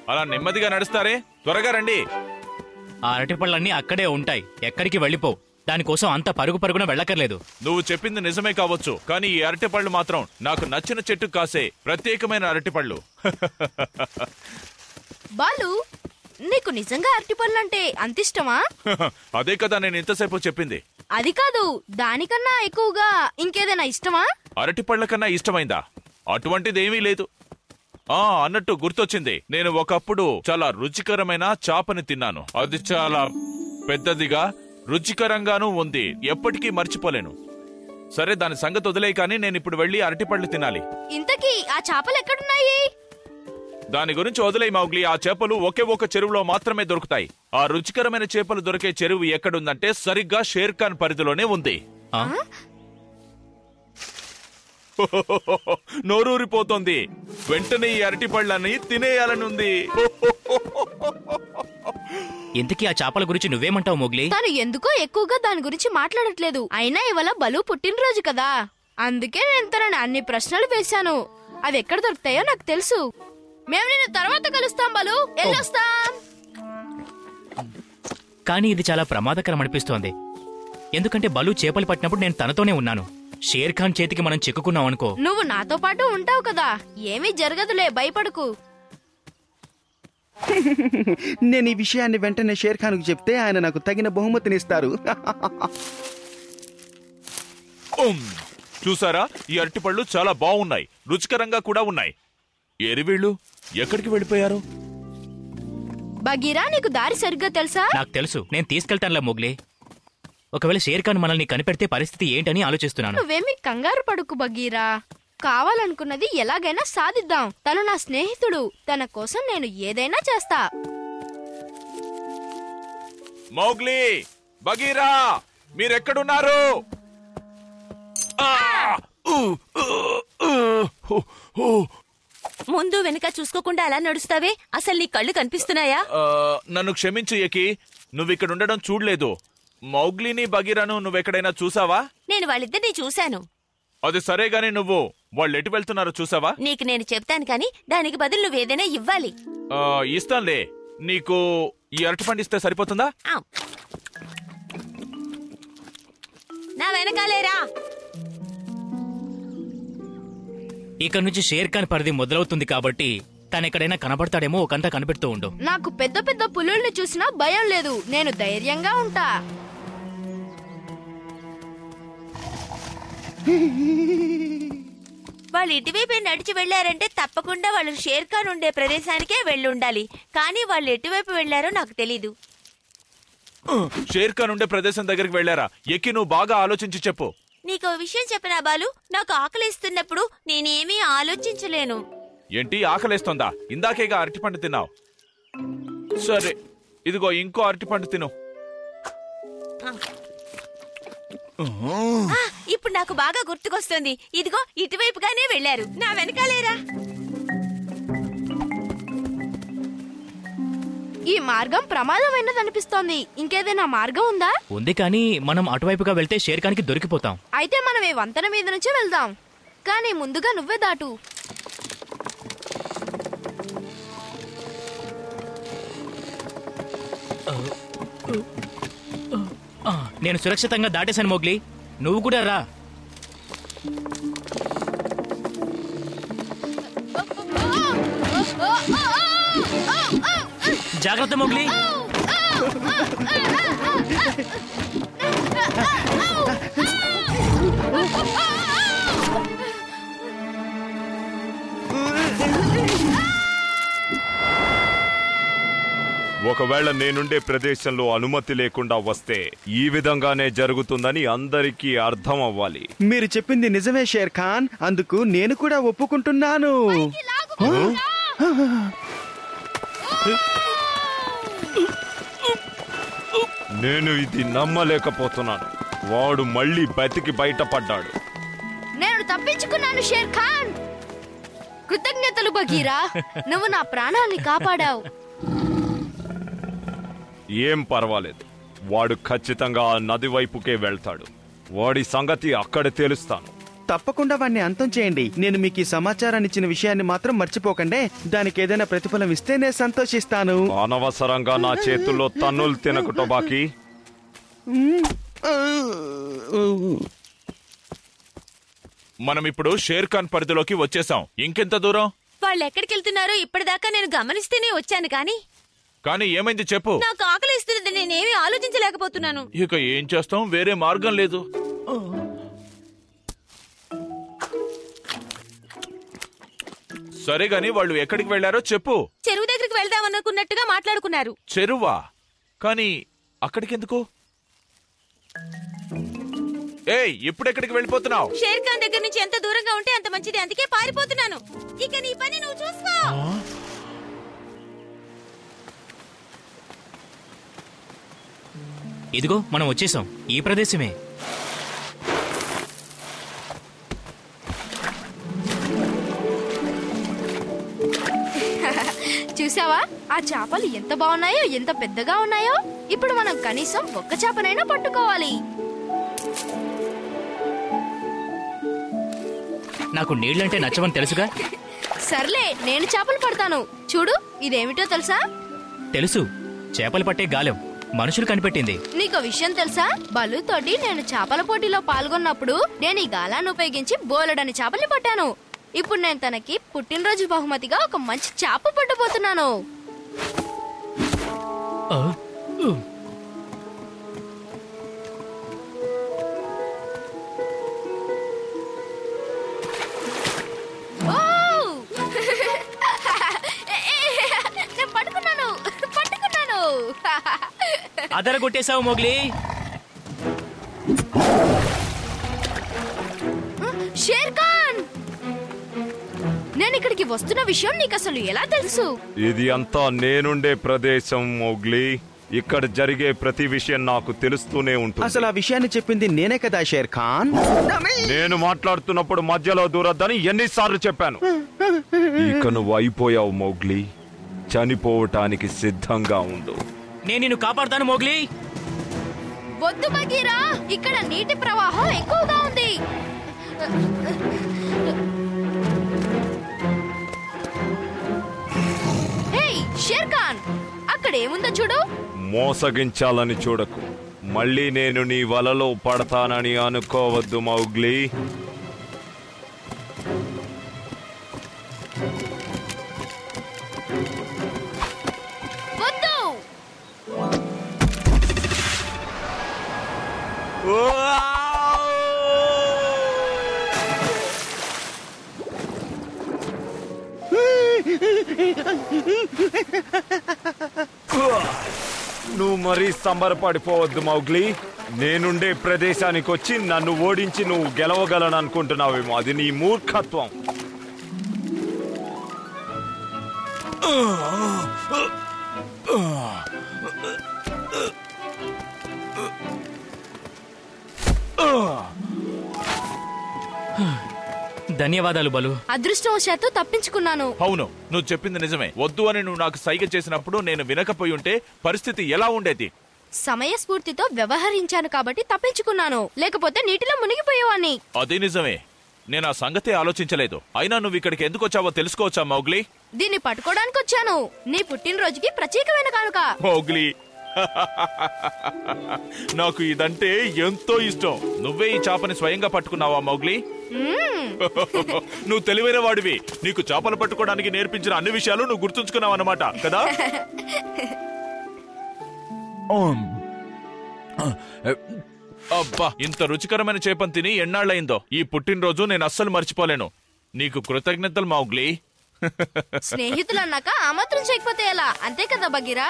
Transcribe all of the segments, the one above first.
అలా నెమ్మదిగా నడుస్తారే త్వరగా రండి ఆ అరటిపళ్ళన్నీ అక్కడే ఉంటాయి ఎక్కడికి వెళ్ళిపోవు దానికోసం అంత పరుగు పరుగున వెళ్ళక్కర్లేదు నువ్వు చెప్పింది నిజమే కావచ్చు కానీ ఈ అరటిపళ్ళు మాత్రం నాకు నచ్చిన చెట్టు కాసే ప్రత్యేకమైన అరటిపళ్ళు బాలు నీకు నిజంగా అరటిపళ్ళంటే అంత ఇష్టమా అదే కదా నేను ఇంతసేపు చెప్పింది అది కాదు దానికన్నా ఎక్కువగా ఇంకేదైనా ఇష్టమా అరటిపళ్ళ కన్నా ఇష్టమైందా అటువంటిదేమీ లేదు ఆ అన్నట్టు గుర్తొచ్చింది నేను ఒకప్పుడు చాలా రుచికరమైన చాపని తిన్నాను అది చాలా పెద్దదిగా రుచికరంగానూ ఉంది ఎప్పటికీ మర్చిపోలేను సరే దాని సంగతి వదిలే కానీ నేను ఇప్పుడు వెళ్ళి అరటిపళ్ళు తినాలి ఇంతకీ ఆ చేపలు ఎక్కడున్నాయి దాని గురించి వదిలే మౌగ్లి ఆ చేపలు ఒకే ఒక చెరువులో మాత్రమే దొరుకుతాయి ఆ రుచికరమైన చేపలు దొరికే చెరువు ఎక్కడుందంటే సరిగ్గా షేర్ ఖాన్ పరిధిలోనే ఉంది ఆ? నోరూరిపోతోంది వెంటనే ఈ అరటిపళ్ళని తినేయాలని ఉంది ఇంతకీ ఆ చేపల గురించి నువ్వేమంటావు మోగ్లీ తను ఎందుకో ఎక్కువగా దాని గురించి మాట్లాడట్లేదు అయినా ఇవాళ బలు పుట్టినరోజు కదా అందుకే నేను తనని అన్ని ప్రశ్నలు వేశాను అవి ఎక్కడ దొరుకుతాయో నాకు తెలుసు మేము నిన్ను తర్వాత కలుస్తాం బలు వెళ్ళొస్తాం కానీ ఇది చాలా ప్రమాదకరం అనిపిస్తోంది ఎందుకంటే బలు చేపలు పట్టినప్పుడు నేను తనతోనే ఉన్నాను షేర్ ఖాన్ చేతికి మనం చిక్కుకున్నాం అనుకో నువ్వు నాతో పాటు ఉంటావు కదా ఏమీ జరగదులే భయపడకు నేను ఈ విషయాన్ని వెంటనే షేర్ ఖాన్కు చెప్తే ఆయన నాకు తగిన బహుమతినిస్తారు ఉమ్. చూసారా ఈ అరటిపళ్ళు చాలా బాగున్నాయి రుచికరంగా కూడా ఉన్నాయి ఏరి వీళ్ళు ఎక్కడికి వెళ్ళిపోయారు బగీరా నీకు దారి సరిగ్గా తెలుసా నాకు తెలుసు నేను తీసుకెళ్తానులే మోగ్లీ ఒకవేళ షేర్ ఖాన్ మనల్ని కనిపెడితే పరిస్థితి ఏంటని ఆలోచిస్తున్నాను నువ్వేమీ కంగారు పడుకు బగీరా కావాలనుకున్నది ఎలాగైనా సాధిద్దాం తను నా స్నేహితుడు తన కోసం నేను ఏదైనా చేస్తా మౌగ్లీ బగీరా మీరెక్కడున్నారు ఆ! ఊ! ఊ! ఊ! హో! హో! ముందు వెనక చూసుకోకుండా అలా నడుస్తావే అసలు నీ కళ్ళు కనిపిస్తున్నాయా ఆ, నన్ను క్షమించు యకి నువ్విక్కడ ఉండడం చూడలేదు మౌగ్లీని బగీరాను నువ్వెక్కడైనా చూసావా నేను వాళ్ళిద్దరిని చూశాను అది సరే గాని నువ్వు వాళ్ళు ఎటు వెళ్తున్నారో చూసావా నీకు నేను చెప్తాను కానీ దానికి బదులు నువ్వేదైనా ఇవ్వాలి ఆ, ఇస్తానులే నీకు ఈ అరటిపండు ఇస్తే సరిపోతుందా ఆ. నా వెనకాలేరా ఇక నుంచి షేర్ ఖాన్ పరిధి మొదలవుతుంది కాబట్టి తను ఎక్కడైనా కనబడతాడేమో ఒకంతా కనిపెడుతూ ఉండు నాకు పెద్ద పెద్ద పులుల్ని చూసినా భయం లేదు నేను ధైర్యంగా ఉంటా వాళ్ళు ఇటువైపే నడిచి వెళ్లారంటే తప్పకుండా వాళ్ళు షేర్ ఖాన్ ఉండే ప్రదేశానికే వెళ్ళి ఉండాలి కానీ వాళ్ళు ఎటువైపు వెళ్లారో నాకు తెలీదు షేర్ ఖాన్ ఉండే ప్రదేశం దగ్గరికి వెళ్ళారా ఎక్కి నువ్వు బాగా ఆలోచించి చెప్పు నీకు విషయం చెప్పినా బాలు నాకు ఆకలిస్తున్నప్పుడు నేనేమీ ఆలోచించలేను ఏంటి ఆకలేస్తోందా ఇందాకేగా అరటిపండు తిన్నావు సరే ఇదిగో ఇంకో అరటిపండు తిను ఆ, ఇప్పుడు నాకు బాగా గుర్తుకొస్తుంది ఇదిగో ఇటువైపుగానే వెళ్లారు నా వెనకాలేరా ఈ మార్గం ప్రమాదమైనదనిపిస్తోంది ఇంకేదైనా మార్గం ఉందా ఉంది కానీ మనం అటువైపుగా వెళ్తే షేర్ ఖాన్కి దొరికిపోతాం అయితే మనం ఈ వంతెన మీద నుంచి వెళ్దాం కానీ ముందుగా నువ్వే దాటు ఆ, నేను సురక్షితంగా దాటేశాను మోగ్లీ నువ్వు కూడా రా జాగ్రత్త మోగ్లీ ఒకవేళ నేనుండే ప్రదేశంలో అనుమతి లేకుండా వస్తే ఈ విధంగానే జరుగుతుందని అందరికీ అర్థం అవ్వాలి మీరు చెప్పింది నిజమే షేర్ ఖాన్ అందుకు నేను కూడా ఒప్పుకుంటున్నాను నేను ఇది నమ్మలేకపోతున్నాను వాడు మళ్ళీ బతికి బయటపడ్డాడు నేను తప్పించుకున్నాను షేర్ ఖాన్ కృతజ్ఞతలు బగీరా నువ్వు నా ప్రాణాన్ని కాపాడావు ఏం పర్వాలేదు వాడు ఖచ్చితంగా ఆ నది వైపుకే వెళ్తాడు వాడి సంగతి అక్కడ తెలుస్తాను తప్పకుండా వాడిని అంతం చేయండి నేను మీకు ఈ సమాచారాన్ని ఇచ్చిన విషయాన్ని మాత్రం మర్చిపోకండి దానికి ఏదైనా ప్రతిఫలం ఇస్తే నేను సంతోషిస్తాను అనవసరంగా నా చేతుల్లో తన్నులు తినకు టొబాకి మనం ఇప్పుడు షేర్ ఖాన్ పరిధిలోకి వచ్చేసాం ఇంకెంత దూరం వాళ్ళు ఎక్కడికి వెళ్తున్నారో ఇప్పటిదాకా నేను గమనిస్తేనే వచ్చాను కానీ కానీ ఏమైంది చెప్పు నాకు ఆకలి ఇస్తుంది నేనేమి ఆలోచించలేకపోతున్నాను ఇక ఏం చేస్తాం వేరే మార్గం లేదు సరే గాని వాళ్ళు ఎక్కడికి వెళ్లారో చెప్పు చెరువు దగ్గరికి వెళ్దామనుకున్నట్టుగా మాట్లాడుకున్నారు చెరువా కానీ అక్కడికెందుకు ఏయ్ ఇప్పుడెక్కడికి వెళ్ళిపోతున్నావు షేర్ ఖాన్ దగ్గర నుంచి ఎంత దూరంగా ఉంటే అంత మంచిది అందుకే పారిపోతున్నాను ఇక నీ పని నువ్వు చూసుకో ఇదిగో మనం వచ్చేసాం ఈ ప్రదేశమే చూసావా ఆ చేపలు ఎంత బాగున్నాయో ఎంత పెద్దగా ఉన్నాయో ఇప్పుడు మనం కనీసం ఒక్క చేపనైనా పట్టుకోవాలి నాకు నీళ్ళంటే నచ్చవని తెలుసుగా సర్లే నేను చేపలు పడతాను చూడు ఇదేమిటో తెలుసా తెలుసు చేపలు పట్టే గాలం మనుషులు కనిపెట్టింది నీకు విషయం తెలుసా బలుతోటి నేను చేపల పోటీలో పాల్గొన్నప్పుడు నేను ఈ గాలాన్ని ఉపయోగించి బోలెడని చేపల్ని పట్టాను ఇప్పుడు నేను తనకి పుట్టినరోజు బహుమతిగా ఒక మంచి చేప పట్టబోతున్నాను ఆ, ఉ. ఓ! నేను పట్టుకున్నాను పట్టుకున్నాను అదరగొట్టేశావు మొగ్లీ షేర్ ఖాన్ నేను ఇక్కడికి వస్తున్న విషయం నీకు అసలు ఎలా తెలుసు ఇది అంతా నేనుండే ప్రదేశం మొగ్లీ ఇక్కడ జరిగే ప్రతి విషయం నాకు తెలుస్తూనే ఉంటుంది అసలు ఆ విషయాన్ని చెప్పింది నేనే కదా షేర్ ఖాన్ నేను మాట్లాడుతున్నప్పుడు మధ్యలో దూరద్దని ఎన్నిసార్లు చెప్పాను ఇక నువ్వు అయిపోయావు మోగ్లీ చనిపోవటానికి సిద్ధంగా ఉండు నేను నిన్ను కాపాడుతాను మోగ్లీ వద్దు బగీరా ఇక్కడ నీటి ప్రవాహం ఎక్కువగా ఉంది హేయ్ షేర్ ఖాన్ అక్కడ ఏముందో చూడు మోసగించాలని చూడకు మళ్ళీ నేను నీ వలలో పడతానని అనుకోవద్దు మౌగ్లీ వద్దు నువ్వు మరీ సంబరపడిపోవద్దు మౌగ్లీ నేనుండే ప్రదేశానికి వచ్చి నన్ను ఓడించి నువ్వు గెలవగలను అనుకుంటున్నావేమో అది నీ మూర్ఖత్వం ధన్యవాదాలు బలు అదృష్టవశాత్తు తప్పించుకున్నాను అవును నువ్వు చెప్పింది నిజమే వద్దు అని నువ్వు నాకు సైగ చేసినప్పుడు నేను వినకపోయి ఉంటే పరిస్థితి ఎలా ఉండేది సమయస్ఫూర్తితో వ్యవహరించాను కాబట్టి తప్పించుకున్నాను లేకపోతే నీటిలో మునిగిపోయేవాణ్ణి అది నిజమే నేను ఆ సంగతే ఆలోచించలేదు అయినా నువ్వు ఇక్కడికి ఎందుకు వచ్చావో తెలుసుకోవచ్చా మౌగ్లీ దీన్ని పట్టుకోవడానికి వచ్చాను నీ పుట్టినరోజుకి ప్రత్యేకమైన కానుక మౌగ్లీ నాకు ఇదంటే ఎంతో ఇష్టం నువ్వే ఈ చేపని స్వయంగా పట్టుకున్నావా మౌగ్లీ మ్మ్. నువ్వు తెలివైన వాడివి నీకు చేపలు పట్టుకోవడానికి నేర్పించిన అన్ని విషయాలు నువ్వు గుర్తుంచుకున్నావు అన్నమాట కదా అబ్బా ఇంత రుచికరమైన చేపను తిని ఎన్నాళ్ళయిందో ఈ పుట్టినరోజు నేను అస్సలు మర్చిపోలేను నీకు కృతజ్ఞతలు మౌగ్లీ స్నేహితులు అన్నాక ఆ మాత్రం చేయకపోతే ఎలా అంతే కదా బగీరా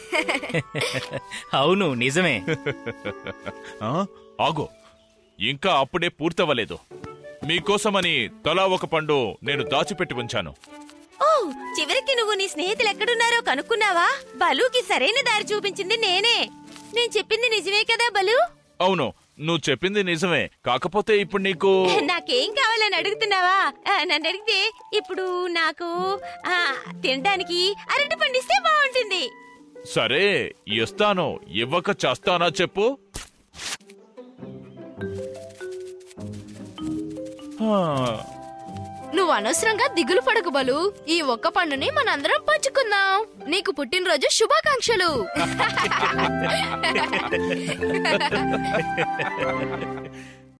అవును నిజమే ఆ? ఆగు ఇంకా అప్పుడే పూర్తవ్వలేదు మీకోసమని తలా ఒక పండు నేను దాచిపెట్టి ఉంచాను ఓ చివరికి నువ్వు నీ స్నేహితులు ఎక్కడున్నారో కనుక్కున్నావా బలుకి సరైన దారి చూపించింది నేనే నేను చెప్పింది నిజమే కదా బలు అవును నువ్వు చెప్పింది నిజమే కాకపోతే ఇప్పుడు నీకు నాకేం కావాలని అడుగుతున్నావా ఆ, నన్ను అడిగితే ఇప్పుడు నాకు ఆ, తినడానికి అరటి పండిస్తే బాగుంటుంది సరే ఇస్తాను ఇవ్వక చేస్తానా చెప్పు ఆ, నువ్వు అనవసరంగా దిగులు పడకు బలు ఈ ఒక్క పండుని మనందరం పంచుకుందాం నీకు పుట్టినరోజు శుభాకాంక్షలు